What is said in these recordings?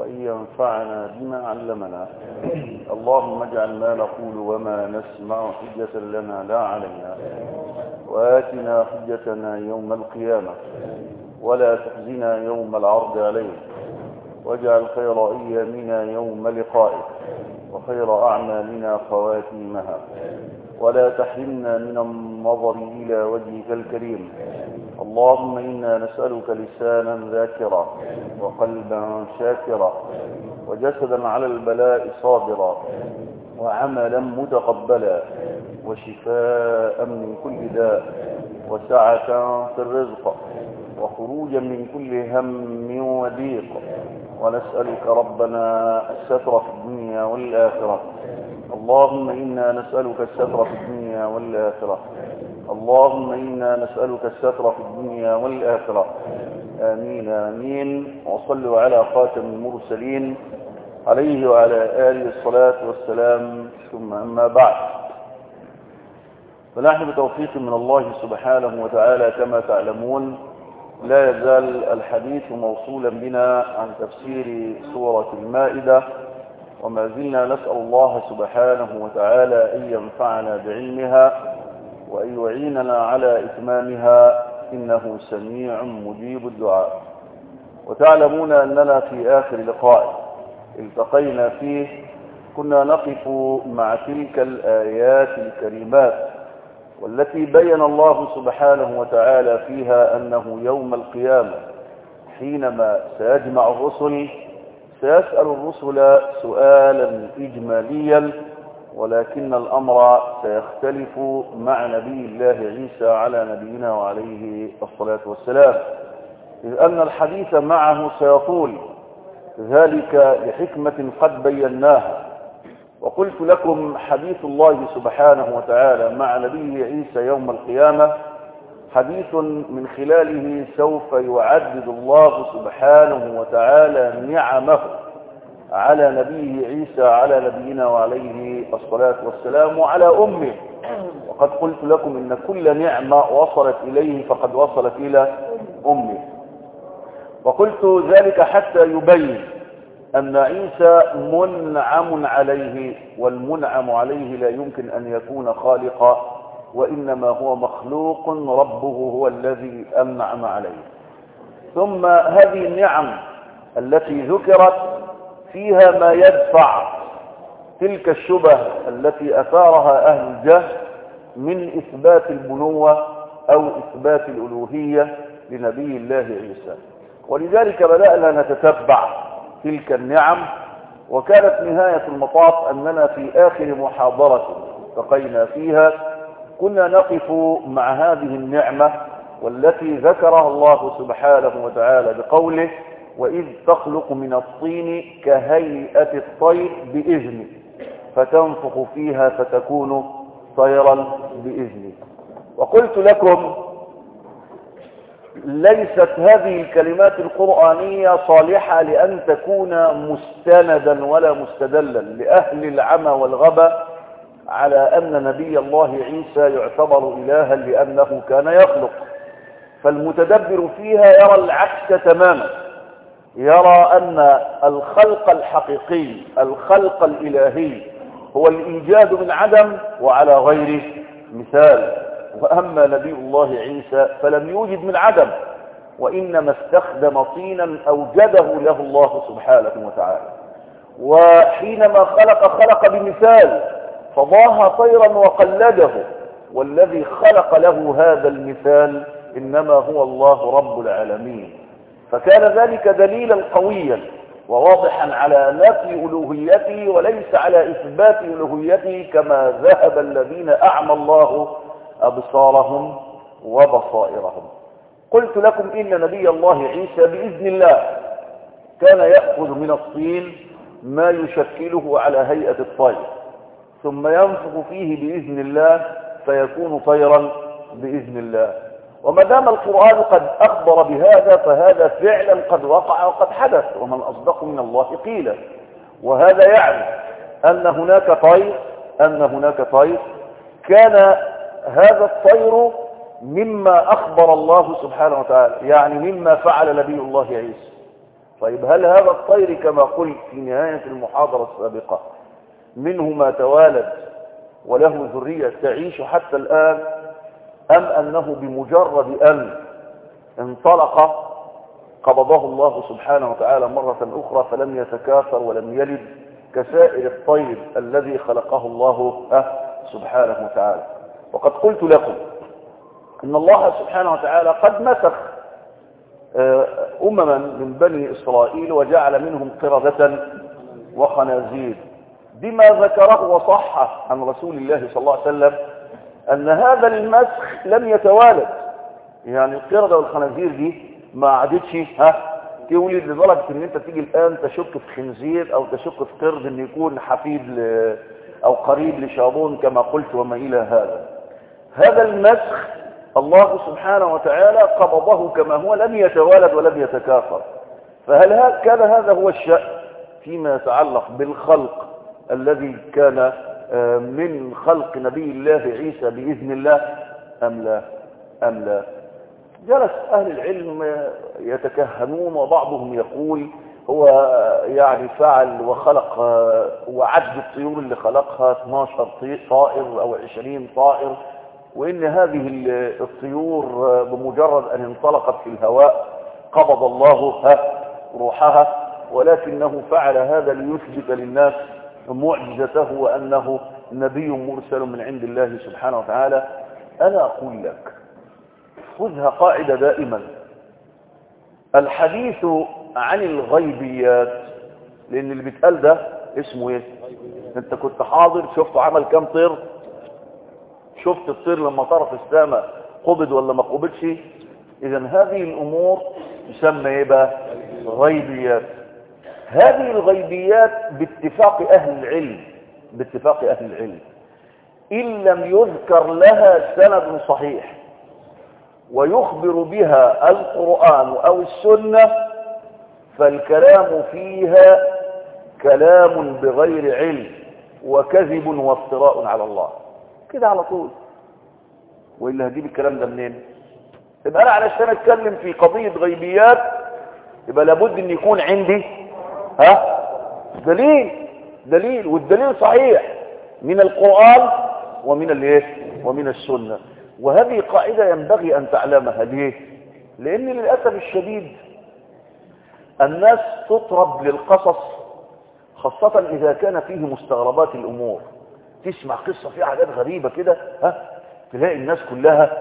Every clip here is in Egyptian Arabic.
وأن ينفعنا بما علمنا اللهم اجعل ما نقول وما نسمع حجة لنا لا علينا وآتنا حجتنا يوم القيامة ولا تخزنا يوم العرض عليك واجعل خير أيامنا يوم لقائك وخير أعمالنا خواتيمها ولا تحرمنا من النظر إلى وجهك الكريم اللهم إنا نسألك لسانا ذاكرا وقلبا شاكرا وجسدا على البلاء صابرا وعملا متقبلا وشفاء من كل داء وسعة في الرزق وخروجا من كل هم وضيق ونسألك ربنا الستر في الدنيا والآخرة اللهم إنا نسألك الستر في الدنيا والآخرة اللهم إنا نسألك الستر في الدنيا والآخرة آمين آمين وصلوا على خاتم المرسلين عليه وعلى آله الصلاة والسلام ثم أما بعد فنحن بتوفيق من الله سبحانه وتعالى كما تعلمون لا يزال الحديث موصولا بنا عن تفسير سورة المائدة وما زلنا نسأل الله سبحانه وتعالى أن ينفعنا بعلمها وأن يعيننا على إتمامها إنه سميع مجيب الدعاء وتعلمون أننا في آخر لقاء التقينا فيه كنا نقف مع تلك الآيات الكريمات والتي بين الله سبحانه وتعالى فيها أنه يوم القيامة حينما سيجمع الرسل سيسأل الرسل سؤالا إجماليا ولكن الأمر سيختلف مع نبي الله عيسى على نبينا وعليه الصلاة والسلام إذ أن الحديث معه سيطول ذلك لحكمة قد بيناها وقلت لكم حديث الله سبحانه وتعالى مع نبيه عيسى يوم القيامة حديث من خلاله سوف يعدد الله سبحانه وتعالى نعمه على نبيه عيسى على نبينا وعليه الصلاة والسلام وعلى أمه وقد قلت لكم إن كل نعمة وصلت إليه فقد وصلت إلى أمه وقلت ذلك حتى يبين أن عيسى منعم عليه والمنعم عليه لا يمكن أن يكون خالقا وإنما هو مخلوق ربه هو الذي أنعم عليه ثم هذه النعم التي ذكرت فيها ما يدفع تلك الشبه التي أثارها أهل الجهل من إثبات البنوة أو إثبات الألوهية لنبي الله عيسى ولذلك بدأنا نتتبع تلك النعم وكانت نهاية المطاف أننا في آخر محاضرة التقينا فيها كنا نقف مع هذه النعمة والتي ذكرها الله سبحانه وتعالى بقوله وإذ تخلق من الطين كهيئة الطير بإذنه فتنفخ فيها فتكون طيرا بإذنه وقلت لكم ليست هذه الكلمات القرآنية صالحة لأن تكون مستندا ولا مستدلا لأهل العمى والغبى على أن نبي الله عيسى يعتبر إلها لأنه كان يخلق فالمتدبر فيها يرى العكس تماما يرى أن الخلق الحقيقي الخلق الإلهي هو الإيجاد من عدم وعلى غير مثال وأما نبي الله عيسى فلم يوجد من عدم وإنما استخدم طينا أوجده له الله سبحانه وتعالى وحينما خلق خلق بمثال فضاها طيرا وقلده والذي خلق له هذا المثال إنما هو الله رب العالمين فكان ذلك دليلا قويا وواضحا على نفي ألوهيته وليس على إثبات ألوهيته كما ذهب الذين أعمى الله أبصارهم وبصائرهم قلت لكم إن نبي الله عيسى بإذن الله كان يأخذ من الطين ما يشكله على هيئة الطير ثم ينفخ فيه بإذن الله فيكون طيرا بإذن الله وما دام القرآن قد أخبر بهذا فهذا فعلا قد وقع وقد حدث ومن أصدق من الله قيلا وهذا يعني أن هناك طير أن هناك طير كان هذا الطير مما أخبر الله سبحانه وتعالى يعني مما فعل نبي الله عيسى طيب هل هذا الطير كما قلت في نهاية المحاضرة السابقة منه ما توالد وله ذرية تعيش حتى الآن أم أنه بمجرد أن انطلق قبضه الله سبحانه وتعالى مرة أخرى فلم يتكاثر ولم يلد كسائر الطير الذي خلقه الله سبحانه وتعالى وقد قلت لكم إن الله سبحانه وتعالى قد نسخ أمما من بني إسرائيل وجعل منهم قردة وخنازير بما ذكره وصح عن رسول الله صلى الله عليه وسلم أن هذا المسخ لم يتوالد يعني القردة والخنازير دي ما عادتش ها تولد لدرجة ان انت تيجي الان تشك في خنزير او تشك في قرد ان يكون حفيد ل... او قريب لشابون كما قلت وما الى هذا هذا المسخ الله سبحانه وتعالى قبضه كما هو لم يتوالد ولم يتكاثر فهل كان هذا هو الشأن فيما يتعلق بالخلق الذي كان من خلق نبي الله عيسى بإذن الله أم لا أم لا جلس أهل العلم يتكهنون وبعضهم يقول هو يعني فعل وخلق وعد الطيور اللي خلقها 12 طائر أو 20 طائر وإن هذه الطيور بمجرد أن انطلقت في الهواء قبض الله روحها ولكنه فعل هذا ليثبت للناس معجزته وأنه نبي مرسل من عند الله سبحانه وتعالى أنا أقول لك خذها قاعدة دائما الحديث عن الغيبيات لأن اللي بيتقال ده اسمه ايه انت كنت حاضر شفت عمل كام طير شفت الطير لما طار في السماء قبض ولا ما قبضش اذا هذه الامور تسمى ايه بقى غيبيات هذه الغيبيات باتفاق اهل العلم باتفاق اهل العلم ان لم يذكر لها سند صحيح ويخبر بها القرآن او السنة فالكلام فيها كلام بغير علم وكذب وافتراء على الله كده على طول وإلا هجيب الكلام ده منين يبقى أنا علشان أتكلم في قضية غيبيات يبقى لابد أن يكون عندي ها دليل دليل والدليل صحيح من القرآن ومن الايه ومن السنة وهذه قاعدة ينبغي أن تعلمها ليه لأن للأسف الشديد الناس تطرب للقصص خاصة إذا كان فيه مستغربات الأمور تسمع قصة فيها حاجات غريبة كده ها تلاقي الناس كلها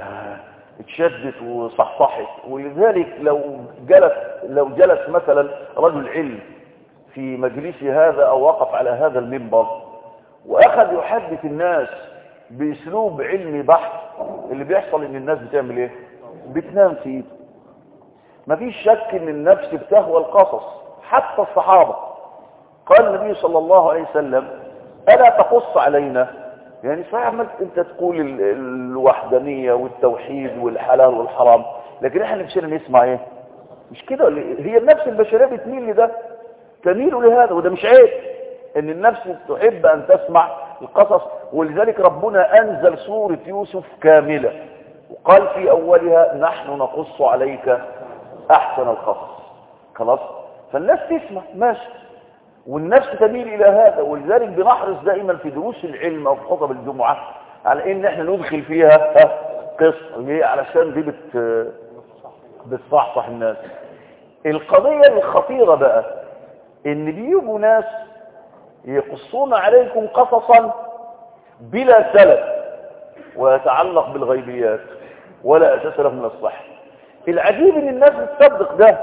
اتشدت وصحصحت ولذلك لو جلس لو جلس مثلا رجل علم في مجلس هذا او وقف على هذا المنبر واخذ يحدث الناس باسلوب علمي بحت اللي بيحصل ان الناس بتعمل ايه بتنام في ايده مفيش شك ان النفس بتهوى القصص حتى الصحابة قال النبي صلى الله عليه وسلم ألا تقص علينا يعني صحيح عملت انت تقول الوحدانية والتوحيد والحلال والحرام لكن احنا نفسنا نسمع ايه مش كده هي النفس البشرية بتميل لده تميل لهذا وده مش عيب ان النفس تحب ان تسمع القصص ولذلك ربنا انزل سورة يوسف كاملة وقال في اولها نحن نقص عليك احسن القصص خلاص فالناس تسمع ماشي والنفس تميل الى هذا ولذلك بنحرص دائما في دروس العلم او في خطب الجمعة على ان احنا ندخل فيها قصة ليه علشان دي بت بتصحصح الناس القضية الخطيرة بقى ان بيجوا ناس يقصون عليكم قصصا بلا سلف ويتعلق بالغيبيات ولا اساس له من الصحة العجيب ان الناس بتصدق ده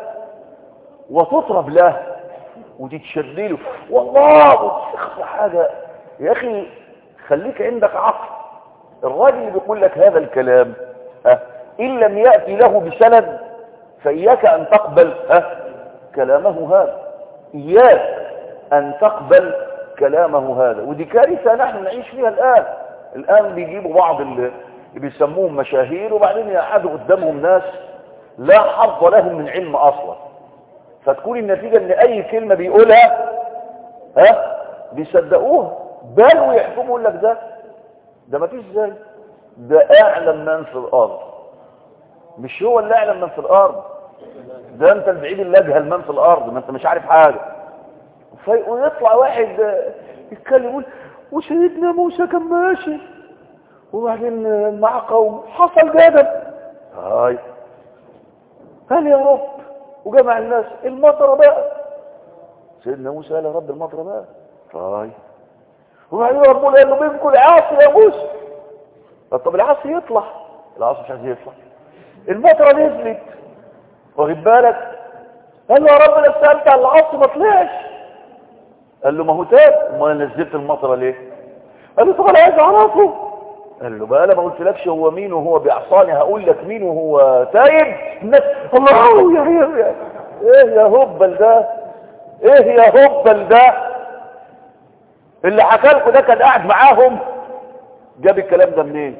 وتطرب له وتتشدله والله وتخفى حاجة يا اخي خليك عندك عقل الراجل اللي بيقول لك هذا الكلام ها ان لم يأتي له بسند فإياك أن تقبل ها كلامه هذا إياك أن تقبل كلامه هذا ودي كارثة نحن نعيش فيها الآن الآن بيجيبوا بعض اللي بيسموهم مشاهير وبعدين يقعدوا قدامهم ناس لا حظ لهم من علم أصلا فتكون النتيجة ان اي كلمة بيقولها ها بيصدقوها بل ويحكموا يقول لك ده ده ما فيش زي ده اعلم من في الارض مش هو اللي اعلم من في الارض ده انت البعيد اللي اجهل من في الارض ما انت مش عارف حاجة ويطلع واحد يتكلم يقول وسيدنا موسى كان ماشي وبعدين مع قوم حصل جدل هاي قال يا رب وجمع الناس المطر بقى سيدنا موسى قال يا رب المطر بقى طيب وبعدين ربنا قال له بينكم العاصي يا موسى طب العاصي يطلع العاصي مش عايز يطلع المطره نزلت واخد بالك قال له يا رب انا سالت على العاصي ما طلعش قال له ما هو تاب امال نزلت المطره ليه قال له طب انا عايز اعرفه قال له بقى انا ما قلتلكش هو مين وهو بيعصاني هقول لك مين وهو تايب الناس الله يا يا ايه يا هبل ده ايه يا هبل ده اللي حكى لكم ده كان قاعد معاهم جاب الكلام ده منين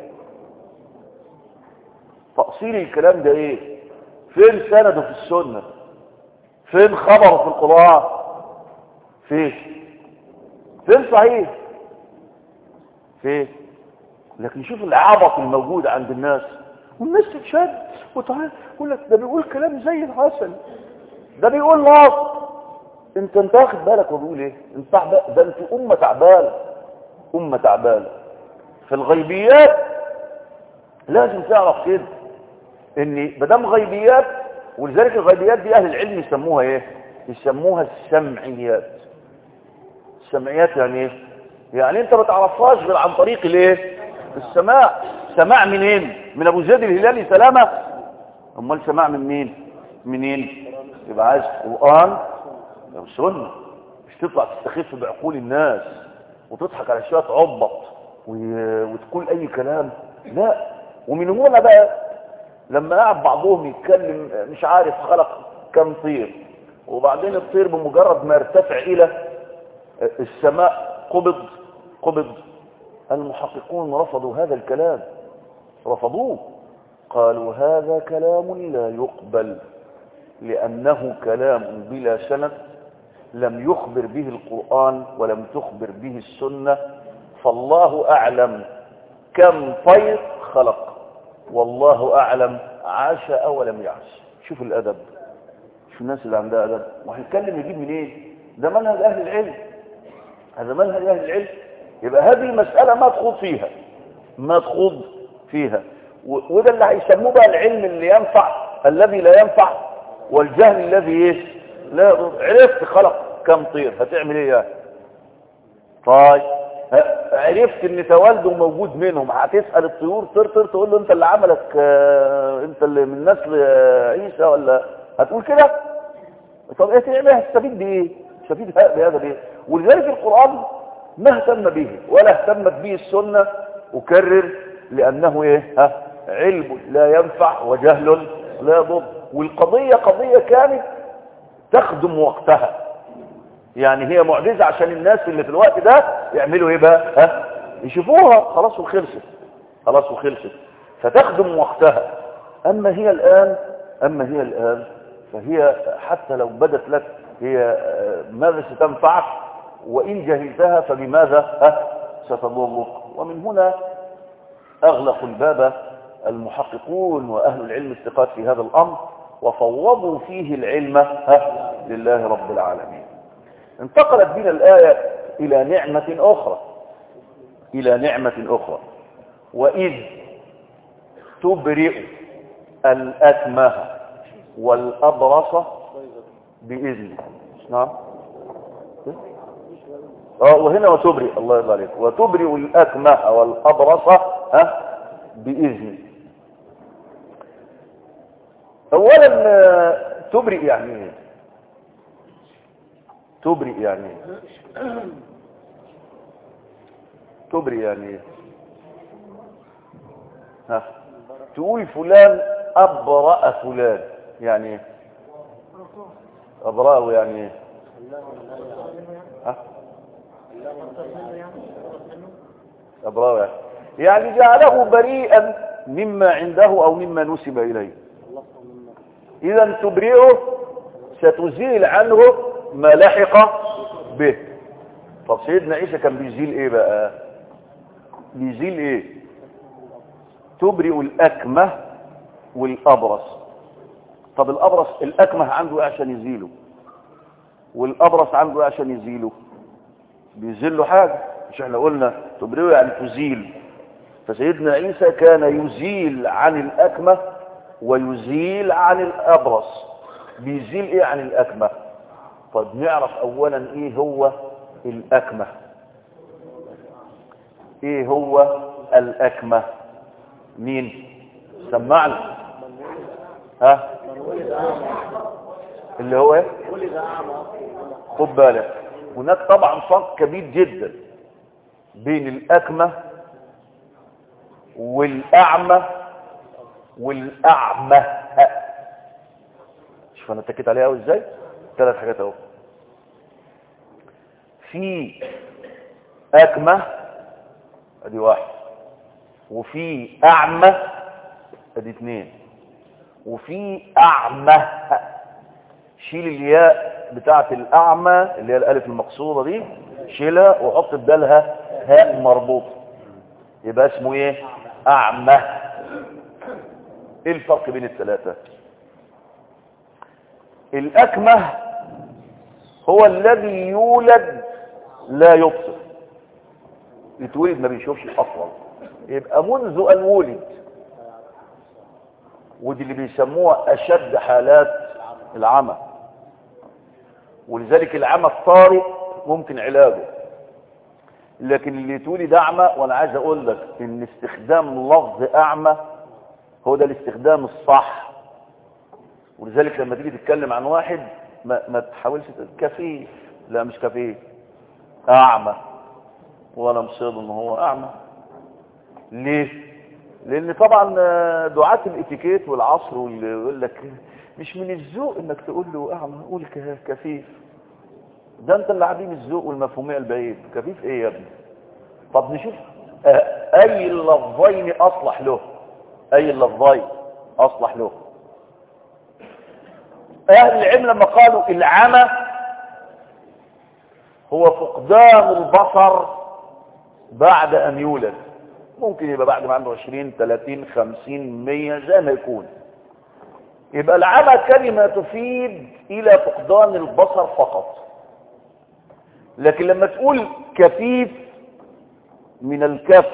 تأصيل الكلام ده ايه فين سنده في السنة فين خبره في القرآن فين فين صحيح فين لكن شوف العبط الموجود عند الناس والناس تتشد وتعال يقول لك ده بيقول كلام زي العسل ده بيقول نص انت انت واخد بالك وبيقول ايه انت تعبان ده انت امه تعبانه امه تعبانه في الغيبيات لازم تعرف كده ان ما دام غيبيات ولذلك الغيبيات دي اهل العلم يسموها ايه يسموها السمعيات السمعيات يعني ايه يعني انت ما تعرفهاش غير عن طريق الايه السماع سماع منين من ابو زيد الهلالي سلامه امال سماع من مين منين يبقى عايز قران او سنه مش تطلع تستخف بعقول الناس وتضحك على شويه عبط وتقول اي كلام لا ومن هنا بقى لما قعد بعضهم يتكلم مش عارف خلق كم طير وبعدين الطير بمجرد ما ارتفع الى السماء قبض قبض المحققون رفضوا هذا الكلام رفضوه قالوا هذا كلام لا يقبل لأنه كلام بلا سند لم يخبر به القرآن ولم تخبر به السنة فالله أعلم كم طير خلق والله أعلم عاش أو لم يعش شوف الأدب شوف الناس اللي عندها أدب وهنتكلم يجيب منين إيه؟ ده منهج أهل العلم هذا منهج أهل العلم يبقى هذه المسألة ما تخوض فيها ما تخوض فيها وده اللي هيسموه بقى العلم اللي ينفع الذي لا ينفع والجهل الذي ايه لا يضر عرفت خلق كم طير هتعمل ايه يعني طيب عرفت ان توالده موجود منهم هتسأل الطيور طير طير تقول له انت اللي عملك اه انت اللي من نسل عيسى ولا هتقول كده طب ايه تعمل هتستفيد بايه تستفيد بهذا بايه ولذلك القرآن ما اهتم به ولا اهتمت به السنة أكرر لأنه إيه ها علم لا ينفع وجهل لا يضر والقضية قضية كانت تخدم وقتها يعني هي معجزة عشان الناس اللي في الوقت ده يعملوا ايه بقى ها يشوفوها خلاص وخلصت خلاص وخلصت فتخدم وقتها اما هي الان اما هي الان فهي حتى لو بدت لك هي ماذا ستنفعك وإن جهلتها فبماذا ها ستضرك ومن هنا أغلق الباب المحققون وأهل العلم الثقات في هذا الأمر وفوضوا فيه العلم ها لله رب العالمين انتقلت بنا الآية إلى نعمة أخرى إلى نعمة أخرى وإذ تبرئ الأكمه والأبرص بإذنه نعم اه وهنا وتبرئ الله يرضى عليك وتبرئ الأكمه والأبرص ها بإذنه أولا تبرئ يعني ايه تبرئ يعني ايه تبرئ يعني ايه ها تقول فلان أبرأ فلان يعني ايه أبرأه يعني ايه ها أبرأه يعني يعني جعله بريئا مما عنده أو مما نسب إليه إذا تبرئه ستزيل عنه ما لحق به طب سيدنا عيسى كان بيزيل ايه بقى بيزيل ايه تبرئ الأكمة والأبرص طب الابرص الاكمه عنده ايه عشان يزيله والابرص عنده ايه عشان يزيله بيزيل له حاجه مش احنا قلنا تبرئه يعني تزيل فسيدنا عيسى كان يزيل عن الاكمه ويزيل عن الابرص بيزيل ايه عن الاكمه طب نعرف اولا ايه هو الاكمه ايه هو الاكمه مين سمعنا ها اللي هو ايه خد بالك هناك طبعا فرق كبير جدا بين الاكمه والاعمى والاعمى شوف انا اتكيت عليها قوي ازاي ثلاث حاجات اهو في اكمه ادي واحد وفي اعمى ادي اثنين وفي اعمى شيل الياء بتاعه الاعمى اللي هي الالف المقصوره دي شيلها وحط بدالها هاء مربوطه يبقى اسمه ايه اعمى ايه الفرق بين الثلاثه الاكمه هو الذي يولد لا يبصر يتولد ما بيشوفش اصلا يبقى منذ ان ولد ودي اللي بيسموها اشد حالات العمى ولذلك العمى الطارئ ممكن علاجه لكن اللي تولد اعمى وانا عايز اقول لك ان استخدام لفظ اعمى هو ده الاستخدام الصح ولذلك لما تيجي تتكلم عن واحد ما, ما تحاولش تقول كفيف لا مش كفيف اعمى ولا مصير ان هو اعمى ليه لان طبعا دعاة الاتيكيت والعصر واللي يقول لك مش من الذوق انك تقول له اعمى قول كفيف ده انت اللي عديم الذوق والمفهوميه البعيد كفيف ايه يا ابني طب نشوف اي اللفظين اصلح له اي اللفظين اصلح له اهل العلم لما قالوا العمى هو فقدان البصر بعد ان يولد ممكن يبقى بعد ما عنده 20 30 50 100 زي ما يكون يبقى العمى كلمة تفيد إلى فقدان البصر فقط لكن لما تقول كفيف من الكف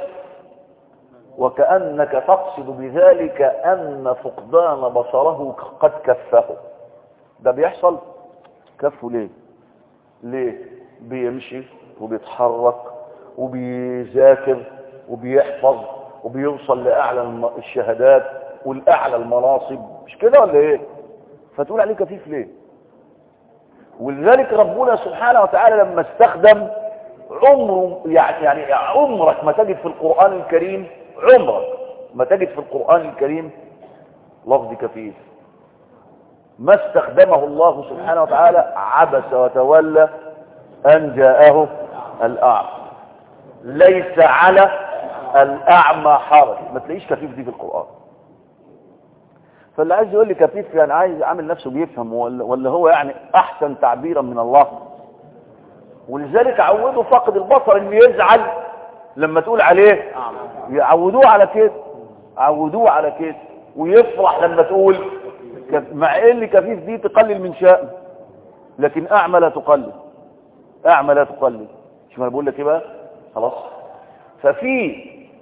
وكأنك تقصد بذلك أن فقدان بصره قد كفه ده بيحصل كفه ليه ليه بيمشي وبيتحرك وبيذاكر وبيحفظ وبيوصل لأعلى الشهادات والأعلى المناصب مش كده ولا ايه فتقول عليه كفيف ليه ولذلك ربنا سبحانه وتعالى لما استخدم عمره يعني يعني عمرك ما تجد في القرآن الكريم عمرك ما تجد في القرآن الكريم لفظ كفيف ما استخدمه الله سبحانه وتعالى عبس وتولى أن جاءه الأعمى ليس على الأعمى حرج ما تلاقيش كفيف دي في القرآن فاللي عايز يقول لي كفيف يعني عايز عامل نفسه بيفهم ولا, ولا هو يعني أحسن تعبيرا من الله ولذلك عودوا فقد البصر اللي يزعل لما تقول عليه يعودوه على كده عودوه على كده ويفرح لما تقول مع ان كفيف دي تقلل من شأن لكن اعمى لا تقلل اعمى لا تقلل شو ما بقول لك ايه بقى خلاص ففي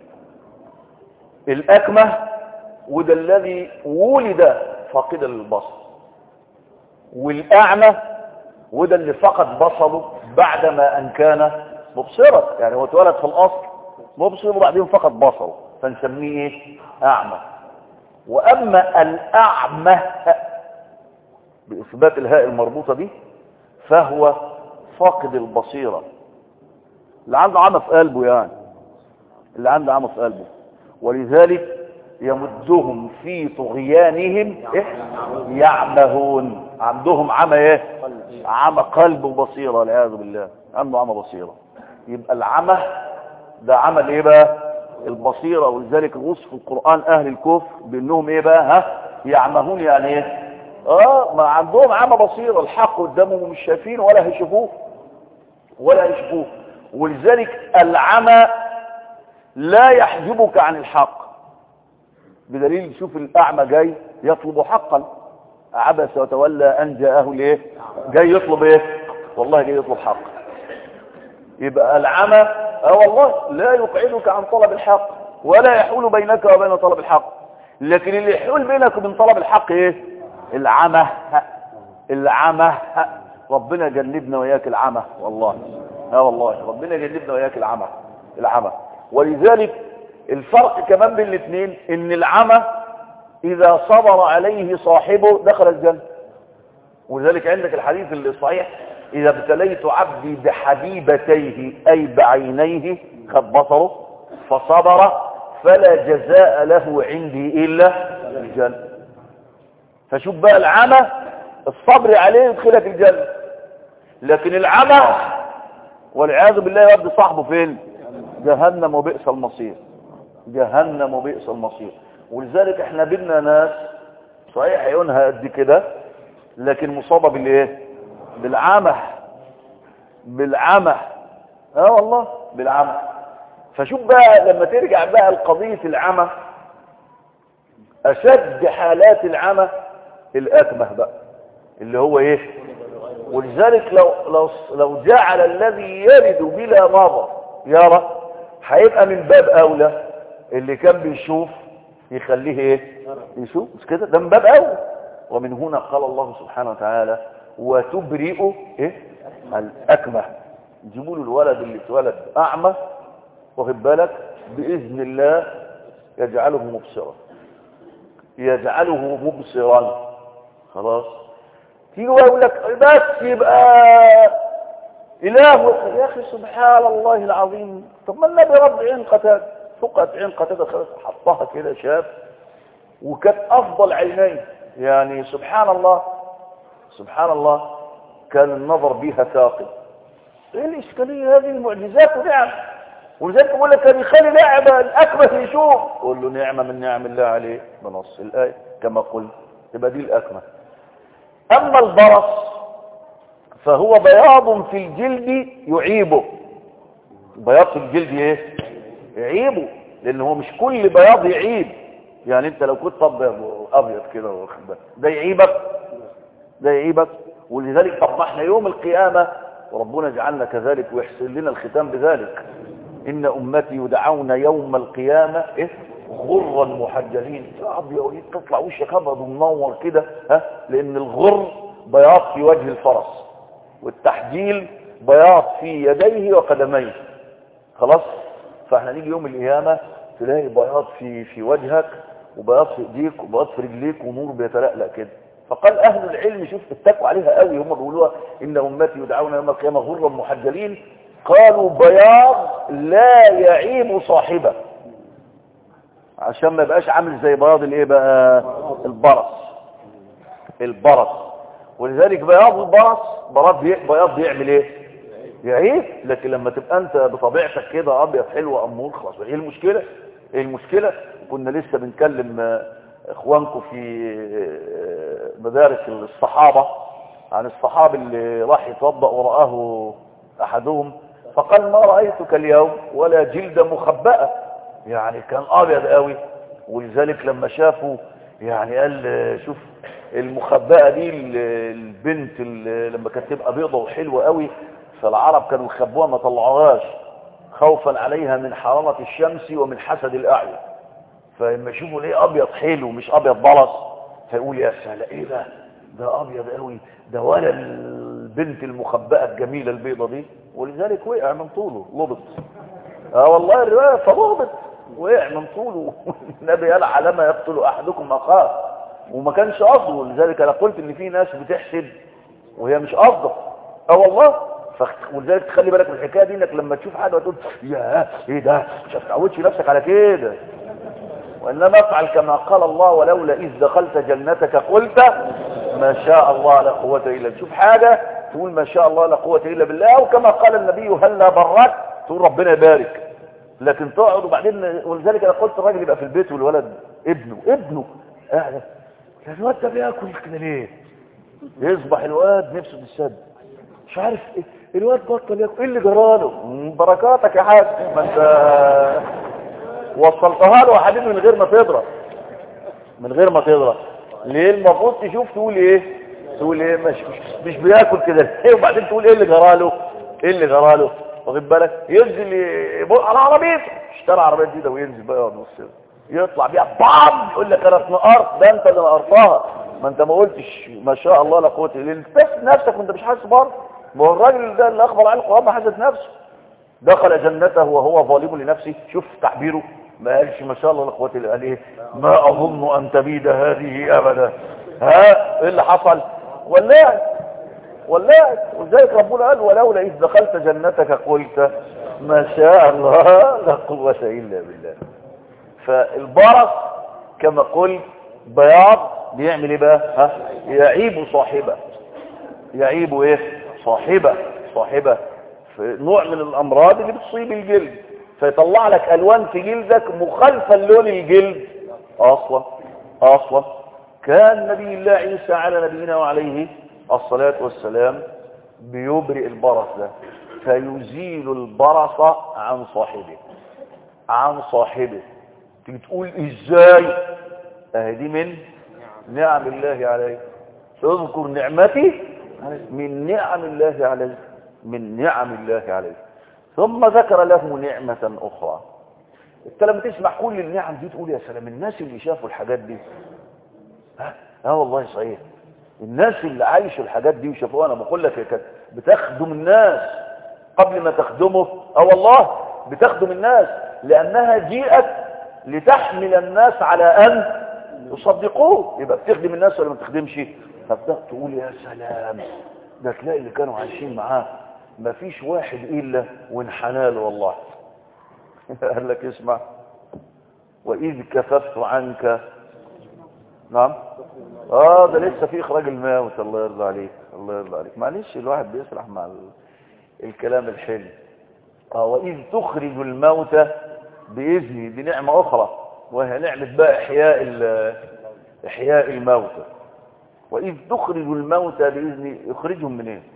الاكمه وده الذي ولد فاقدا للبصر والاعمى وده اللي فقد بصره بعدما ان كان مبصرا يعني هو اتولد في الاصل مبصر وبعدين فقد بصره فنسميه ايه اعمى واما الاعمى باثبات الهاء المربوطه دي فهو فاقد البصيره اللي عنده عمى في قلبه يعني اللي عنده عمى في قلبه ولذلك يمدهم في طغيانهم إيه؟ يعمهون عندهم عمى ايه عمى قلب وبصيره والعياذ بالله عنده عمى بصيره يبقى العمى ده عمل ايه بقى البصيره ولذلك وصف القران اهل الكفر بانهم ايه بقى ها يعمهون يعني ايه اه ما عندهم عمى بصيره الحق قدامهم ومش شايفينه ولا هيشوفوه ولا هيشوفوه ولذلك العمى لا يحجبك عن الحق بدليل شوف الأعمى جاي يطلب حقا عبس وتولى ان جاءه الايه جاي يطلب ايه والله جاي يطلب حق يبقى العمى اه والله لا يقعدك عن طلب الحق ولا يحول بينك وبين طلب الحق لكن اللي يحول بينك وبين طلب الحق ايه العمى العمى ربنا جنبنا وياك العمى والله اه والله ربنا جنبنا وياك العمى العمى ولذلك الفرق كمان بين الاثنين ان العمى اذا صبر عليه صاحبه دخل الجنة ولذلك عندك الحديث الصحيح اذا ابتليت عبدي بحبيبتيه اي بعينيه خد بصره فصبر فلا جزاء له عندي الا الجنة فشوف بقى العمى الصبر عليه يدخلك الجنة لكن العمى والعياذ بالله يودي صاحبه فين جهنم وبئس المصير جهنم وبئس المصير ولذلك احنا بدنا ناس صحيح عيونها قد كده لكن مصابه بالايه بالعمى بالعمى اه والله بالعمى فشوف بقى لما ترجع بقى لقضيه العمى اشد حالات العمى الاكمه بقى اللي هو ايه ولذلك لو لو لو جعل الذي يرد بلا نظر يرى هيبقى من باب اولى اللي كان بيشوف يخليه ايه يشوف مش كده ده من باب اولى ومن هنا قال الله سبحانه وتعالى وتبرئ ايه الاكمه جيبوا له الولد اللي اتولد اعمى واخد بالك باذن الله يجعله مبصرا يجعله مبصرا خلاص تيجي يقول لك بس يبقى اله يا اخي سبحان الله العظيم طب ما النبي رب عين قتاد فقت عين قتاد خلاص حطها كده شاف وكانت افضل عينين يعني سبحان الله سبحان الله كان النظر بها ثاقب ايه الاشكاليه هذه المعجزات ونعم ولذلك بقول لك كان يخلي نعمه الاكمه يشوف قول له نعمه من نعم الله عليه بنص الايه كما قلت تبقى دي الاكمه اما البرص فهو بياض في الجلد يعيبه بياض في الجلد ايه يعيبه لان هو مش كل بياض يعيب يعني انت لو كنت ابيض ابيض كده واخد بالك ده يعيبك ده يعيبك ولذلك طب ما احنا يوم القيامه وربنا جعلنا كذلك ويحسن لنا الختام بذلك ان امتي يدعون يوم القيامه ايه غرا محجلين يا ابيض تطلع وشك ابيض ومنور كده ها لان الغر بياض في وجه الفرس والتحجيل بياض في يديه وقدميه خلاص فاحنا نيجي يوم القيامه تلاقي بياض في في وجهك وبياض في ايديك وبياض في رجليك ونور بيتلألأ كده فقال اهل العلم شوف اتكوا عليها قوي هم بيقولوها ان امتي يدعون يوم القيامه غرا محجلين قالوا بياض لا يعيب صاحبه عشان ما يبقاش عامل زي بياض الايه بقى البرص البرص ولذلك بياض البرص بياض بياض بيعمل ايه يعيب لكن لما تبقى انت بطبيعتك كده ابيض حلو امور خلاص ايه المشكله ايه المشكله كنا لسه بنكلم اخوانكم في مدارس الصحابه عن الصحابي اللي راح يتوضا ورآه احدهم فقال ما رايتك اليوم ولا جلد مخبأة يعني كان ابيض قوي ولذلك لما شافوا يعني قال شوف المخبأة دي البنت لما كانت تبقى بيضة وحلوة قوي فالعرب كانوا يخبوها ما طلعوهاش خوفا عليها من حرارة الشمس ومن حسد الأعين فلما يشوفوا ليه أبيض حلو مش أبيض بلص فيقول يا سهلا إيه ده ده أبيض قوي ده ولا البنت المخبأة الجميلة البيضة دي ولذلك وقع من طوله لبط اه والله الرواية فلبط وقع من طوله النبي قال على ما يقتل أحدكم أخاه وما كانش قصده ولذلك أنا قلت إن في ناس بتحسد وهي مش قصده اه والله ولذلك تخلي بالك من الحكايه دي انك لما تشوف حاجه وتقول يا ايه ده مش هتعودش نفسك على كده وانما افعل كما قال الله ولولا اذ دخلت جنتك قلت ما شاء الله لا قوه الا تشوف حاجه تقول ما شاء الله لا قوه الا بالله وكما قال النبي هلا برك تقول ربنا يبارك لكن تقعد وبعدين ولذلك انا قلت الراجل يبقى في البيت والولد ابنه ابنه قاعد الواد ده بياكل كده ليه يصبح الواد نفسه تسد مش عارف ايه الواد بطل ياكل ايه اللي جراله بركاتك يا حاج ما انت وصلتها له يا حبيبي من غير ما تضرب من غير ما تضرب ليه المفروض تشوف تقول ايه تقول ايه مش مش, مش بياكل كده ليه وبعدين تقول ايه اللي جراله ايه اللي جراله واخد بالك ينزل يبقى على عربيته اشترى عربيه جديده وينزل بقى يقعد نص يطلع بيها بام يقول لك انا اتنقرت ده انت اللي نقرتها ما انت ما قلتش ما شاء الله لا قوه الا بالله نفسك وانت مش حاسس برضه ما هو الراجل ده اللي اخبر عليه القران ما حاسس نفسه دخل جنته وهو ظالم لنفسه شوف تعبيره ما قالش ما شاء الله لا قوه الا بالله ما اظن ان تبيد هذه ابدا ها ايه اللي حصل ولعت ولعت ولذلك ربنا قال ولولا اذ دخلت جنتك قلت ما شاء الله لا قوه الا بالله فالبرص كما قلت بياض بيعمل ايه بقى ها يعيب صاحبه يعيب ايه صاحبه صاحبه في نوع من الامراض اللي بتصيب الجلد فيطلع لك الوان في جلدك مخالفه للون الجلد اصلا اصلا كان نبي الله عيسى على نبينا وعليه الصلاه والسلام بيبرئ البرص ده فيزيل البرص عن صاحبه عن صاحبه تيجي تقول ازاي اهدي من نعم الله عليك اذكر نعمتي من نعم الله عليك من نعم الله عليك ثم ذكر له نعمة أخرى انت لما تسمع كل النعم دي تقول يا سلام الناس اللي شافوا الحاجات دي ها اه والله صحيح الناس اللي عايشوا الحاجات دي وشافوها انا بقول لك كانت بتخدم الناس قبل ما تخدمه اه والله بتخدم الناس لانها جيئت لتحمل الناس على ان يصدقوه يبقى بتخدم الناس ولا ما بتخدمش فبدأت تقول يا سلام ده تلاقي اللي كانوا عايشين معاه ما فيش واحد إلا وانحنى له والله قال لك اسمع وإذ كففت عنك نعم اه ده لسه في اخراج الموت الله يرضى عليك الله يرضى عليك معلش الواحد بيسرح مع ال... الكلام الحلو اه واذ تخرج الموتى باذني دي نعمه اخرى وهي نعمه بقى احياء ال... احياء الموتى واذ تخرج الموتى باذني يخرجهم منين إيه؟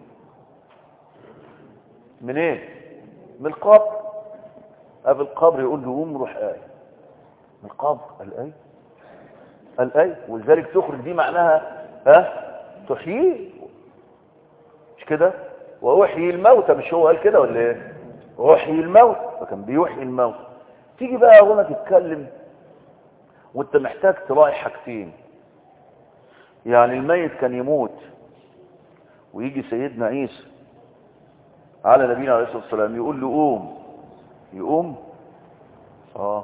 منين إيه؟ من القبر قبل القبر يقول له قوم روح آية من القبر الآية الآية ولذلك تخرج دي معناها ها تحيي مش كده وأحيي الموتى مش هو قال كده ولا ايه أحيي الموت فكان بيحيي الموت تيجي بقى هنا تتكلم وانت محتاج تراعي حاجتين يعني الميت كان يموت ويجي سيدنا عيسى على نبينا عليه الصلاة والسلام يقول له قوم يقوم اه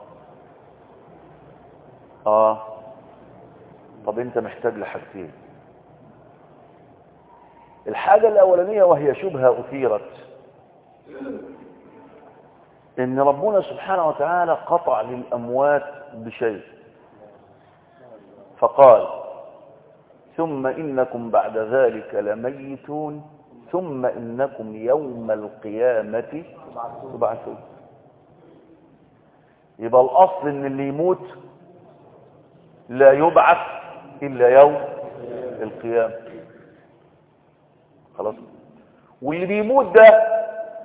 اه طب انت محتاج لحاجتين الحاجة الاولانية وهي شبهة اثيرت ان ربنا سبحانه وتعالى قطع للاموات بشيء فقال ثم انكم بعد ذلك لميتون ثم انكم يوم القيامة تبعثون يبقى الاصل ان اللي يموت لا يبعث الا يوم القيامة خلاص واللي بيموت ده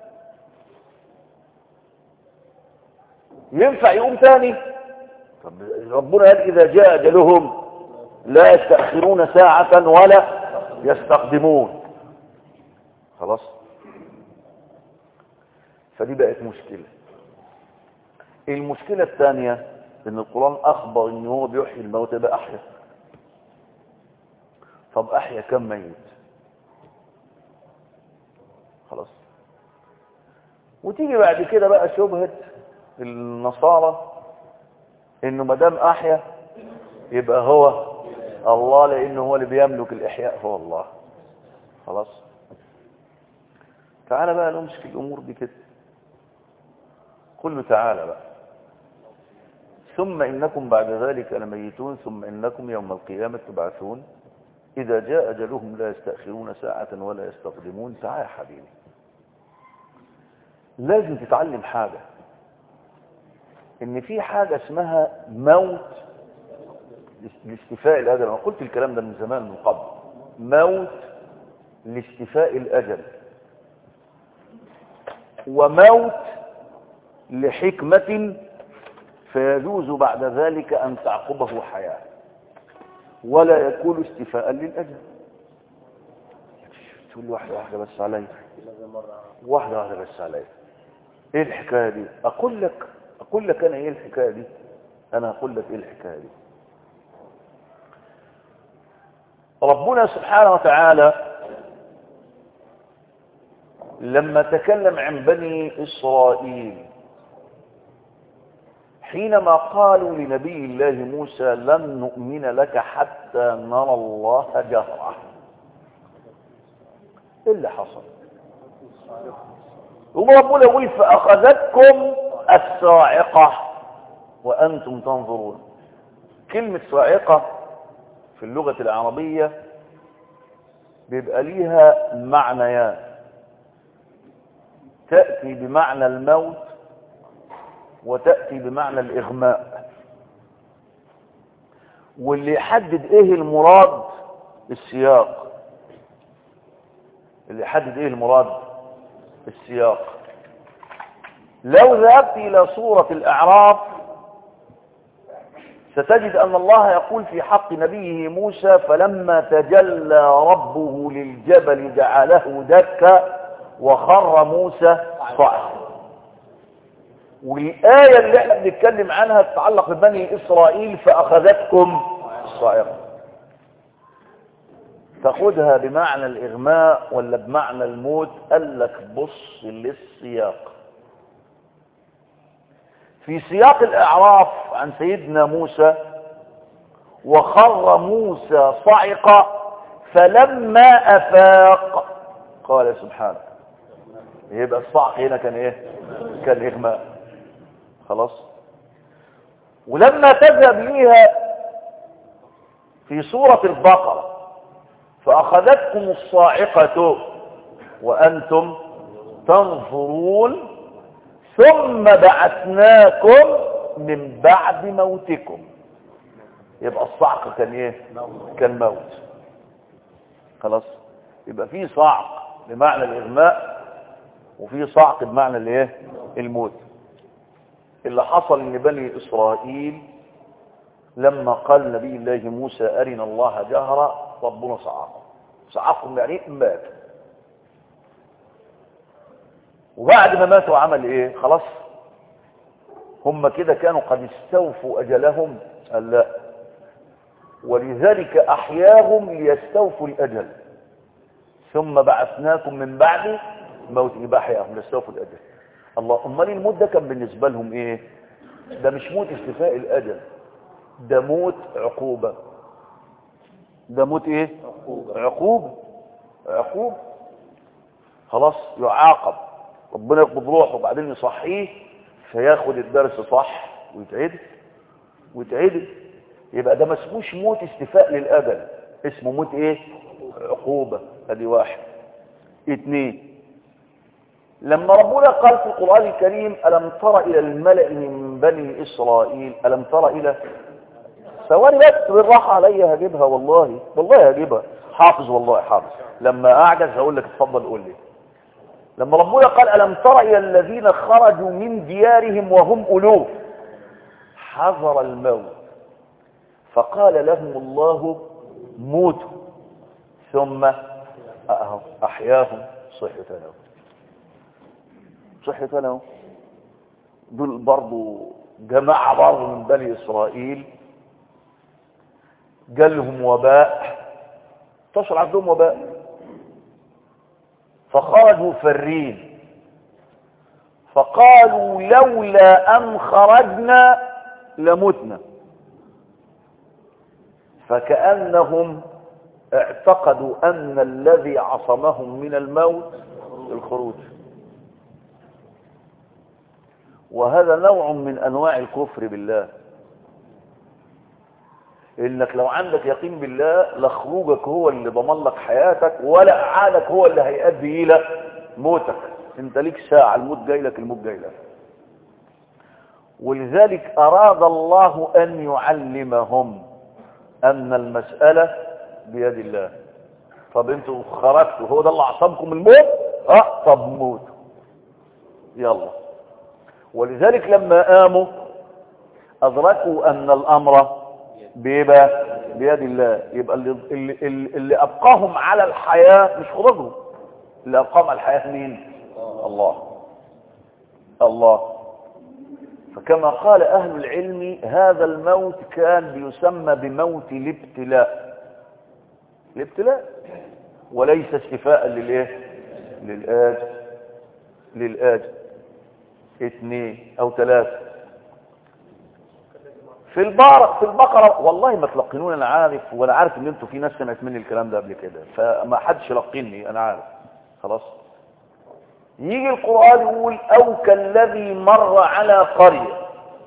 ينفع يقوم تاني طب ربنا قال اذا جاء اجلهم لا يستأخرون ساعة ولا يستقدمون خلاص فدي بقت مشكلة المشكلة الثانية ان القرآن اخبر ان هو بيحيي الموت بقى احيا طب احيا كم ميت خلاص وتيجي بعد كده بقى شبهة النصارى انه ما دام احيا يبقى هو الله لانه هو اللي بيملك الاحياء هو الله خلاص تعالى بقى نمسك الامور دي كده كله تعالى بقى ثم انكم بعد ذلك لميتون ثم انكم يوم القيامه تبعثون اذا جاء اجلهم لا يستاخرون ساعه ولا يستقدمون تعالى يا حبيبي لازم تتعلم حاجه ان في حاجه اسمها موت لاستيفاء الاجل انا قلت الكلام ده من زمان من قبل موت لاستيفاء الاجل وموت لحكمة فيجوز بعد ذلك أن تعقبه حياة ولا يكون استفاء للأجل تقول لي واحدة واحدة بس علي واحدة واحدة بس علي ايه الحكاية دي اقول لك اقول لك انا ايه الحكاية دي انا اقول لك ايه الحكاية دي ربنا سبحانه وتعالى لما تكلم عن بني إسرائيل حينما قالوا لنبي الله موسى لن نؤمن لك حتى نرى الله جهرة ايه اللي حصل ثم ربنا يقول فأخذتكم الصاعقة وأنتم تنظرون كلمة صاعقة في اللغة العربية بيبقى ليها معنيان تأتي بمعنى الموت وتأتي بمعنى الإغماء واللي يحدد ايه المراد السياق اللي يحدد ايه المراد السياق لو ذهبت الى سورة الاعراف ستجد ان الله يقول في حق نبيه موسى فلما تجلى ربه للجبل جعله دكا وخر موسى صعقا والآية اللي احنا بنتكلم عنها تتعلق ببني إسرائيل فأخذتكم الصاعقة تاخدها بمعنى الإغماء ولا بمعنى الموت قال لك بص للسياق في سياق الإعراف عن سيدنا موسى وخر موسى صعقا فلما أفاق قال سبحانه يبقى الصعق هنا كان ايه كان إغماء خلاص ولما تذهب ليها في سورة البقرة فأخذتكم الصاعقة وأنتم تنظرون ثم بعثناكم من بعد موتكم يبقى الصعق كان ايه كان موت خلاص يبقى في صعق بمعنى الإغماء وفي صعق بمعنى الايه الموت اللي حصل ان بني اسرائيل لما قال نبي الله موسى ارنا الله جهرا ربنا صعقهم صعقهم يعني مات وبعد ما ماتوا عمل ايه خلاص هم كده كانوا قد استوفوا اجلهم قال لا ولذلك احياهم ليستوفوا الاجل ثم بعثناكم من بعد موت يبقى احياهم ليستوفوا الاجل الله امال الموت ده كان بالنسبه لهم ايه ده مش موت استفاء الاجل ده موت عقوبه ده موت ايه عقوبه عقوبه خلاص يعاقب ربنا يقبض روحه وبعدين يصحيه فياخد الدرس صح ويتعدل ويتعدل يبقى ده ما اسموش موت استفاء للاجل اسمه موت ايه عقوبه ادي واحد اتنين لما ربنا قال في القرآن الكريم ألم تر إلى الملأ من بني إسرائيل ألم تر إلى ثواني بس بالراحة عليا هجيبها والله والله هجيبها حافظ والله حافظ لما أعجز هقول لك اتفضل قول لي لما ربنا قال ألم تر إلى الذين خرجوا من ديارهم وهم ألوف حذر الموت فقال لهم الله موتوا ثم أحياهم صحة لهم صحة له دول برضو جماعة برضو من بني إسرائيل جالهم وباء انتشر عندهم وباء فخرجوا فرين فقالوا لولا أن خرجنا لمتنا فكأنهم اعتقدوا أن الذي عصمهم من الموت الخروج وهذا نوع من انواع الكفر بالله انك لو عندك يقين بالله لخروجك هو اللي ضمن لك حياتك ولا اعادك هو اللي هيؤدي الى موتك انت ليك ساعه الموت جاي لك الموت جاي لك ولذلك اراد الله ان يعلمهم ان المساله بيد الله طب انتوا خرجتوا هو ده اللي عصمكم الموت اه طب موتوا يلا ولذلك لما قاموا أدركوا أن الأمر بايه بقى بيد الله يبقى اللي, اللي, اللي ابقاهم على الحياه مش خروجهم اللي ابقاهم على الحياه مين الله الله فكما قال اهل العلم هذا الموت كان بيسمى بموت الابتلاء الابتلاء وليس استفاء للايه للاجل للاجل اثنين او ثلاثه في البقرة في البقرة والله ما تلقنون انا عارف وانا عارف ان انتوا في ناس سمعت مني الكلام ده قبل كده فما حدش يلقني انا عارف خلاص يجي القرآن يقول او كالذي مر على قرية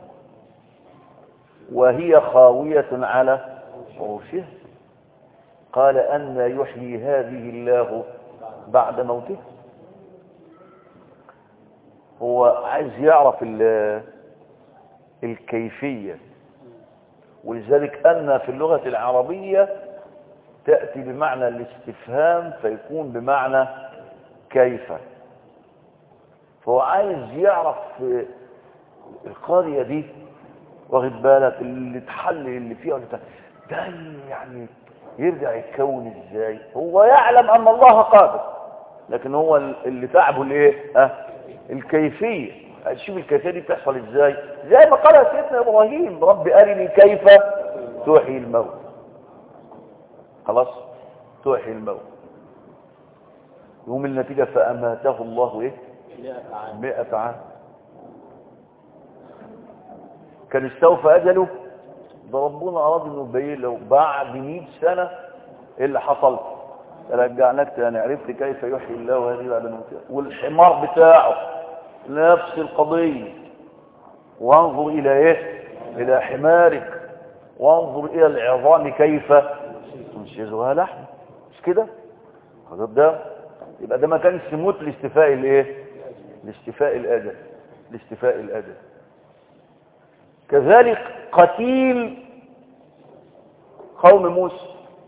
وهي خاوية على عروشها قال أن يحيي هذه الله بعد موته هو عايز يعرف الكيفية ولذلك أن في اللغة العربية تأتي بمعنى الاستفهام فيكون بمعنى كيف فهو عايز يعرف القرية دي واخد بالك اللي تحل اللي فيها اللي ده يعني يرجع يتكون ازاي هو يعلم ان الله قادر لكن هو اللي تعبه الايه ها الكيفيه شوف الكيفيه دي بتحصل ازاي زي ما قال سيدنا ابراهيم رب ارني كيف تحيي الموت خلاص تحيي الموت يوم النتيجه فاماته الله ايه 100 عام كان استوفى اجله ده ربنا اراد انه يبين له بعد 100 سنه ايه اللي حصل رجعناك تاني عرفت كيف يحيي الله هذه بعد موتها والحمار بتاعه نفس القضيه وانظر الى ايه الى حمارك وانظر الى العظام كيف تنشزها لحم مش كده خد ده يبقى ده ما كانش موت لاستفاء الايه لاستفاء الاجل لاستفاء الاجل كذلك قتيل قوم موسى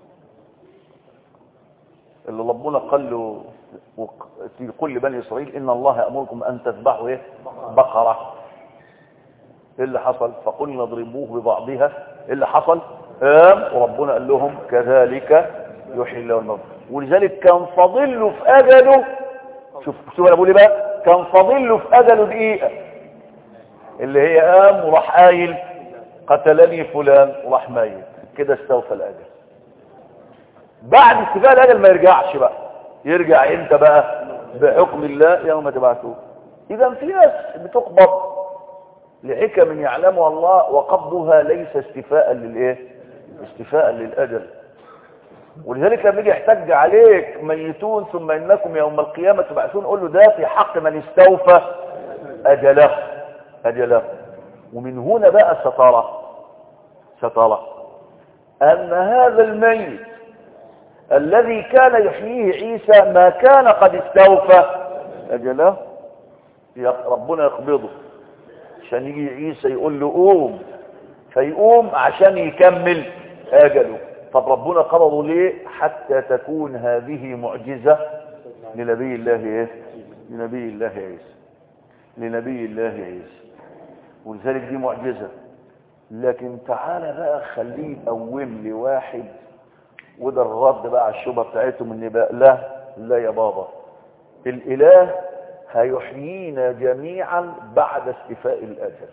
اللي ربنا قال له في كل بني اسرائيل ان الله يامركم ان تذبحوا ايه بقره ايه اللي حصل فقلنا اضربوه ببعضها ايه اللي حصل قام وربنا قال لهم كذلك يحيي الله الموت ولذلك كان فاضل له في اجله شوف شوف انا بقول ايه بقى كان فاضل له في اجله دقيقه اللي هي قام وراح قايل قتلني فلان وراح ميت كده استوفى الاجل بعد استيفاء الاجل ما يرجعش بقى يرجع امتى بقى بحكم الله يوم تبعثوه اذا في ناس بتقبض لحكم يعلمها الله وقبضها ليس استفاء للايه استفاء للاجل ولذلك لما يجي يحتج عليك ميتون ثم انكم يوم القيامه تبعثون قول له ده في حق من استوفى اجله اجله ومن هنا بقى سترى سترى ان هذا الميت الذي كان يحييه عيسى ما كان قد استوفى اجله ربنا يقبضه عشان يجي عيسى يقول له قوم فيقوم عشان يكمل اجله طب ربنا قبضه ليه حتى تكون هذه معجزة لنبي الله ايه لنبي الله عيسى لنبي الله عيسى ولذلك دي معجزة لكن تعالى بقى خليه يقوم لي واحد وده الرد بقى على الشبهه بتاعتهم ان بقى لا لا يا بابا الاله هيحيينا جميعا بعد استيفاء الاجل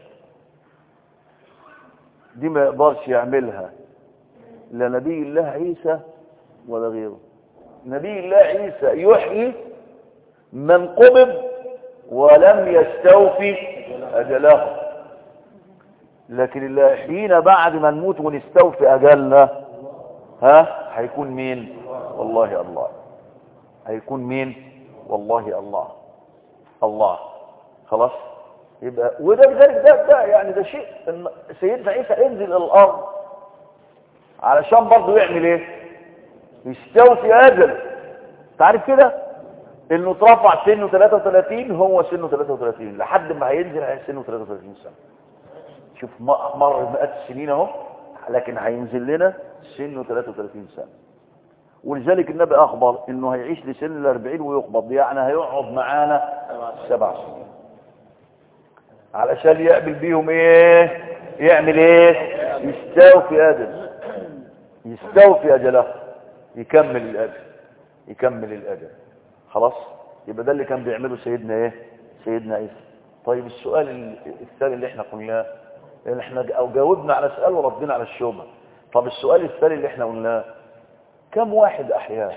دي ما يقدرش يعملها لا نبي الله عيسى ولا غيره نبي الله عيسى يحيي من قبض ولم يستوفي اجله لكن اللي يحيينا بعد ما نموت ونستوفي اجلنا ها هيكون مين والله الله هيكون مين والله الله الله خلاص يبقى وده بذلك ده, ده يعني ده شيء ان سيدنا عيسى انزل الى الارض علشان برضه يعمل ايه يستوفي اجل تعرف كده انه اترفع سنه 33 هو سنه 33 لحد ما هينزل هي سنه 33 سنه شوف مر مئات السنين اهو لكن هينزل لنا سنه 33 سنه ولذلك النبي اخبر انه هيعيش لسن ال 40 ويقبض يعني هيقعد معانا سبع سنين علشان يعمل بيهم ايه يعمل ايه يستوفي اجل يستوفي اجله يكمل الاجل يكمل الاجل خلاص يبقى ده اللي كان بيعمله سيدنا ايه سيدنا عيسى طيب السؤال الثاني اللي احنا قلناه يعني احنا او جاوبنا على سؤال وردينا على الشبهه طب السؤال الثاني اللي احنا قلناه كم واحد احياء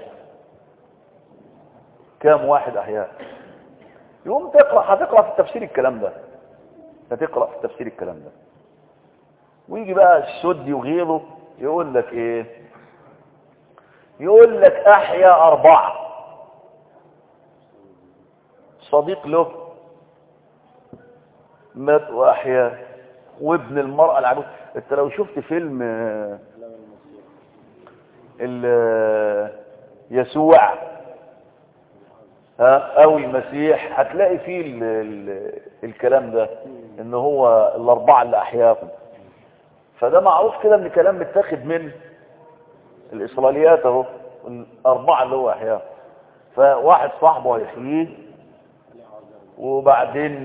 كم واحد احياء يقوم تقرا هتقرا في التفسير الكلام ده هتقرا في التفسير الكلام ده ويجي بقى السدي وغيره يقول لك ايه يقول لك احيا اربعه صديق له مات واحيا وابن المرأة العجوز انت لو شفت فيلم يسوع ها او المسيح هتلاقي فيه ال ال الكلام ده ان هو الاربعه اللي احياهم فده معروف كده ان كلام متاخد من الاسرائيليات اهو الاربعه اللي هو احياهم فواحد صاحبه هيحييه وبعدين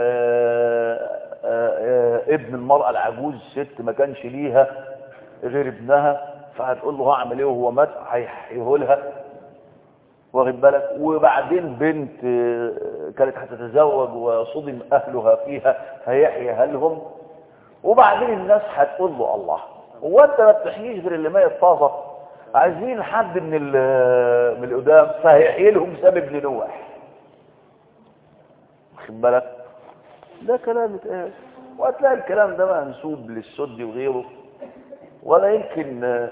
ابن المرأة العجوز ست ما كانش ليها غير ابنها فهتقول له هعمل ايه وهو مات هيحيه لها واخد بالك وبعدين بنت كانت هتتزوج وصدم اهلها فيها هيحييها لهم وبعدين الناس هتقول له الله هو انت ما بتحييش غير اللي ميت طازه عايزين حد من من القدام فهيحيي لهم سبب ابن نوح واخد بالك ده كلام اتقال وهتلاقي الكلام ده منسوب للسدي وغيره ولا يمكن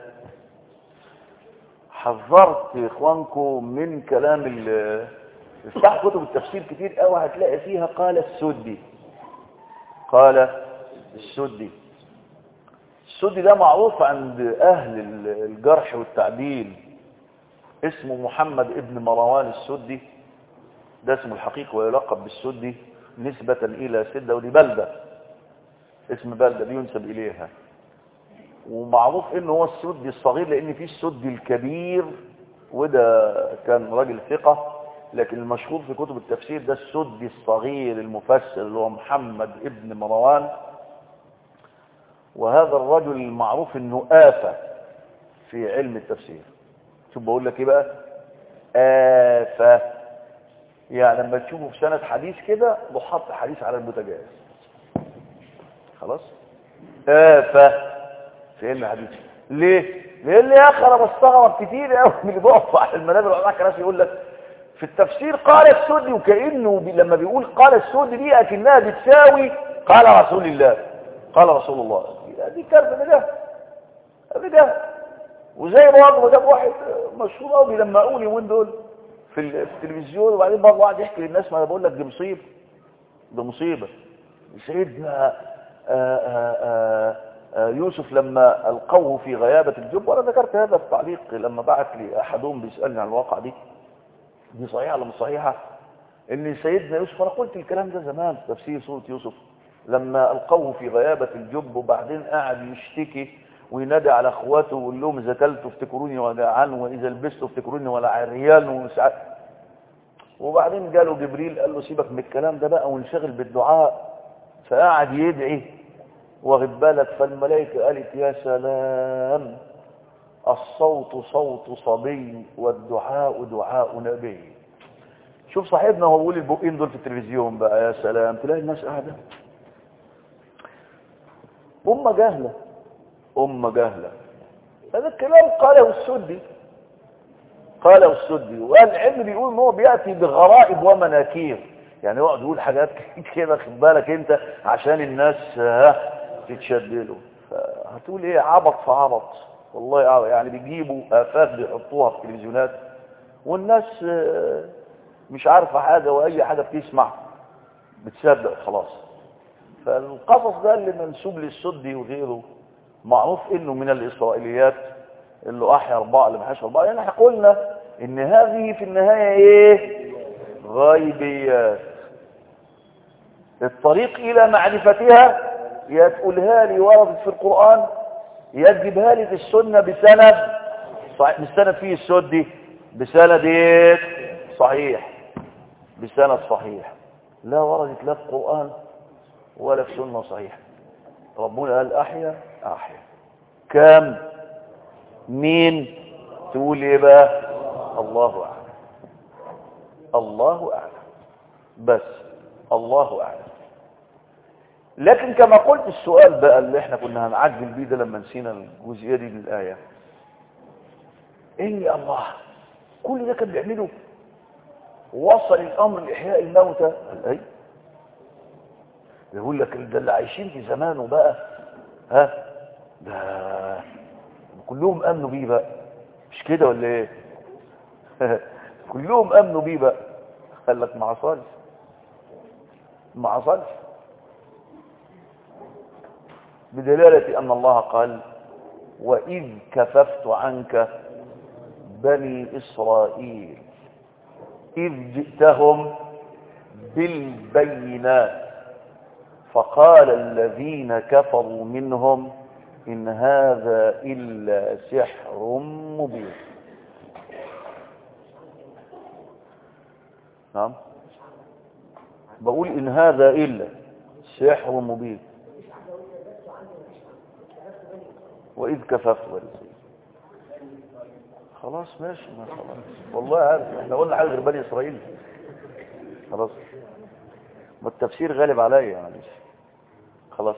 حذرت اخوانكم من كلام ال افتح كتب التفسير كتير قوي هتلاقي فيها قال السدي قال السدي السدي ده معروف عند اهل الجرح والتعديل اسمه محمد ابن مروان السدي ده اسمه الحقيقي ويلقب بالسدي نسبة إلى سدة ودي بلدة اسم بلدة بينسب إليها ومعروف إنه هو السدي الصغير لأن فيه السدي الكبير وده كان راجل ثقة لكن المشهور في كتب التفسير ده السدي الصغير المفسر اللي هو محمد ابن مروان وهذا الرجل المعروف انه آفة في علم التفسير شوف بقول لك ايه بقى آفة يعني لما تشوفه في سنة حديث كده بحط حديث على البوتاجاز خلاص آفة في علم الحديث ليه لان يا اخي انا بستغرب كتير قوي من اللي بيقف على المنابر وقعد ناس يقول لك في التفسير قال السدي وكانه بي لما بيقول قال السدي دي اكنها بتساوي قال رسول الله قال رسول الله دي كلمه ده ده ده وزي برضه ده واحد مشهور قوي بيلمعوني وين دول في التلفزيون وبعدين برضه قاعد يحكي للناس ما انا بقول لك دي مصيبه ده مصيبه سيدنا يوسف لما القوه في غيابه الجب وانا ذكرت هذا في التعليق لما بعت لي احدهم بيسالني عن الواقع دي دي صحيحه ولا مش صحيحه ان سيدنا يوسف انا قلت الكلام ده زمان في تفسير سوره يوسف لما القوه في غيابه الجب وبعدين قاعد يشتكي وينادي على اخواته ويقول لهم اذا كلت افتكروني ولا عن واذا لبست افتكروني ولا عريان وساعات وبعدين جاله جبريل قال له سيبك من الكلام ده بقى وانشغل بالدعاء فقعد يدعي واخد بالك فالملائكه قالت يا سلام الصوت صوت صبي والدعاء دعاء نبي شوف صاحبنا هو بيقول البقين دول في التلفزيون بقى يا سلام تلاقي الناس قاعده امه جاهله أمة جهلة هذا الكلام قاله السدي قاله السدي والعلم بيقول ان هو بيأتي بغرائب ومناكير يعني يقعد يقول حاجات كده خد بالك انت عشان الناس ها تتشدله هتقول ايه عبط في عبط والله عبط يعني بيجيبوا آفات بيحطوها في التلفزيونات والناس مش عارفة حاجة وأي حاجة بتسمع بتصدق خلاص فالقصص ده اللي منسوب للسدي وغيره معروف انه من الاسرائيليات اللي احيا اربعه اللي ما حياش اربعه يعني احنا قلنا ان هذه في النهايه ايه غيبيات الطريق الى معرفتها يا تقولها لي وردت في القران يا تجيبها لي في السنه بسند صحيح مش سند فيه السدي بسند ايه صحيح بسند صحيح لا وردت لا في القران ولا في سنة صحيحة ربنا قال أحيا أحيا كام مين تقول ايه بقى الله أعلم الله أعلم بس الله أعلم لكن كما قلت السؤال بقى اللي احنا كنا هنعجل بيه ده لما نسينا الجزئية دي من الآية ايه يا الله كل ده كان بيعمله وصل الامر لاحياء الموتى قال اي يقول لك ده اللي عايشين في زمانه بقى ها ده كلهم امنوا بيه بقى مش كده ولا ايه كلهم امنوا بيه بقى قال لك ما حصلش ما حصلش بدلالة أن الله قال وإذ كففت عنك بني إسرائيل إذ جئتهم بالبينات فقال الذين كفروا منهم إن هذا إلا سحر مبين نعم بقول إن هذا إلا سحر مبين وإذ كففت ولسي خلاص ماشي ما خلاص والله عارف احنا قلنا حاجه غير بني اسرائيل خلاص ما التفسير غالب عليا معلش خلاص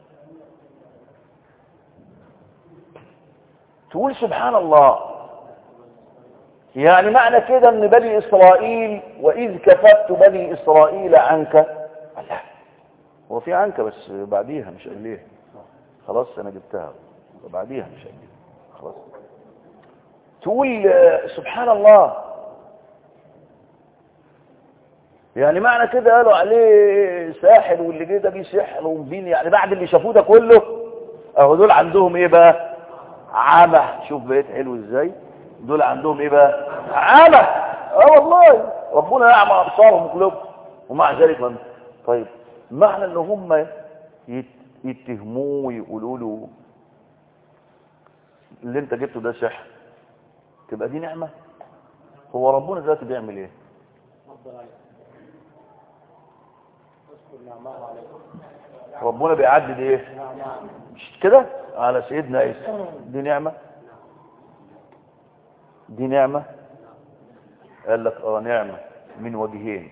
تقول سبحان الله يعني معنى كده ان بني اسرائيل واذ كففت بني اسرائيل عنك لا هو في عنك بس بعديها مش قبليها خلاص انا جبتها بعديها مش قبليها خلاص تقول سبحان الله يعني معنى كده قالوا عليه ساحر واللي جه ده بيه سحر ومبين يعني بعد اللي شافوه ده كله اهو دول عندهم ايه بقى عمى شوف بقيت حلو ازاي دول عندهم ايه بقى عمى اه والله ربنا يعمى ابصارهم وقلوبهم ومع ذلك من طيب معنى ان هم يتهموه ويقولوا له اللي انت جبته ده سحر تبقى دي نعمة هو ربنا دلوقتي بيعمل ايه ربنا بيعدد ايه مش كده على سيدنا عيسى دي نعمة دي نعمة قال لك اه نعمة من وجهين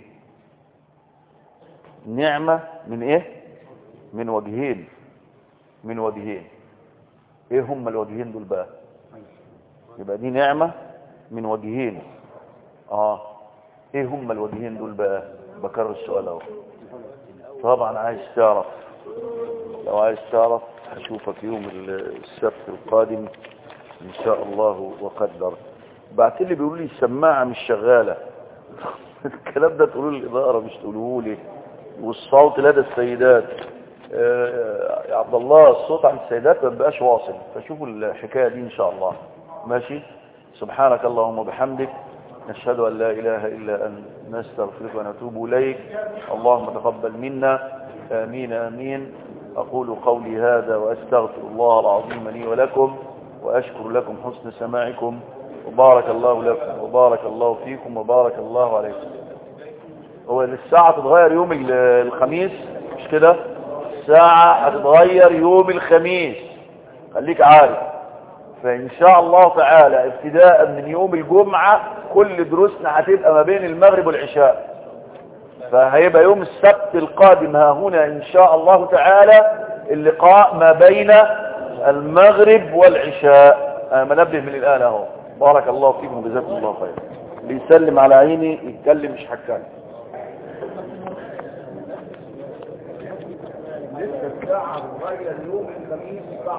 نعمة من ايه من وجهين من وجهين ايه هم الوجهين دول بقى يبقى دي نعمة من وجهين اه ايه هم الوجهين دول بقى بكرر السؤال اهو طبعا عايز تعرف لو عايز تعرف هشوفك يوم السبت القادم ان شاء الله وقدر بعت لي بيقولوا لي السماعه مش شغاله الكلام ده تقولوا للاداره مش تقولوه لي والصوت لدى السيدات آه يا عبد الله الصوت عند السيدات ما بقاش واصل فشوفوا الحكايه دي ان شاء الله ماشي سبحانك اللهم وبحمدك نشهد أن لا إله إلا أن نستغفرك ونتوب إليك اللهم تقبل منا آمين آمين أقول قولي هذا وأستغفر الله العظيم لي ولكم وأشكر لكم حسن سماعكم وبارك الله لكم وبارك الله فيكم وبارك الله عليكم هو الساعة تتغير يوم الخميس مش كده الساعة هتتغير يوم الخميس خليك عارف فإن شاء الله تعالى ابتداء من يوم الجمعة كل دروسنا هتبقى ما بين المغرب والعشاء فهيبقى يوم السبت القادم ها هنا إن شاء الله تعالى اللقاء ما بين المغرب والعشاء أنا منبه من الآن اهو بارك الله فيكم وجزاكم الله خير اللي يسلم على عيني يتكلم مش حكاية لسه الساعة بتغير يوم الخميس